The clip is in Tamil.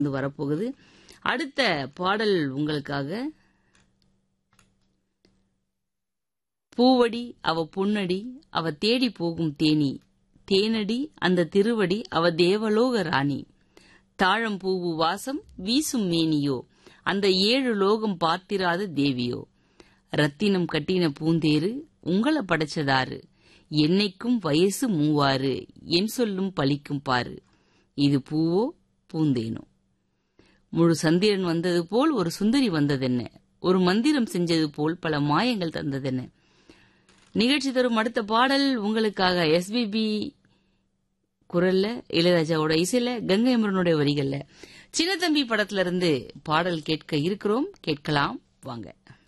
இருந்து வரப்போகுது அடுத்த பாடல் உங்களுக்காக பூவடி அவ பொன்னடி அவ தேடி போகும் தேனி தேனடி அந்த திருவடி அவ தேவலோக ராணி தாழம் பூவு வாசம் வீசும் மேனியோ அந்த ஏழு லோகம் பார்த்திராத தேவியோ ரத்தினம் கட்டின பூந்தேரு உங்களை படைச்சதாரு என்னைக்கும் வயசு மூவாறு என் சொல்லும் பலிக்கும் பாரு இது பூவோ பூந்தேனோ முழு சந்திரன் வந்தது போல் ஒரு சுந்தரி வந்ததென்ன ஒரு மந்திரம் செஞ்சது போல் பல மாயங்கள் தந்ததென்ன நிகழ்ச்சி தரும் அடுத்த பாடல் உங்களுக்காக எஸ்பிபி குரல்ல இளையராஜாவோட இசையில கங்கை அமரனுடைய வரிகள்ல சின்னத்தம்பி படத்துல இருந்து பாடல் கேட்க இருக்கிறோம் கேட்கலாம் வாங்க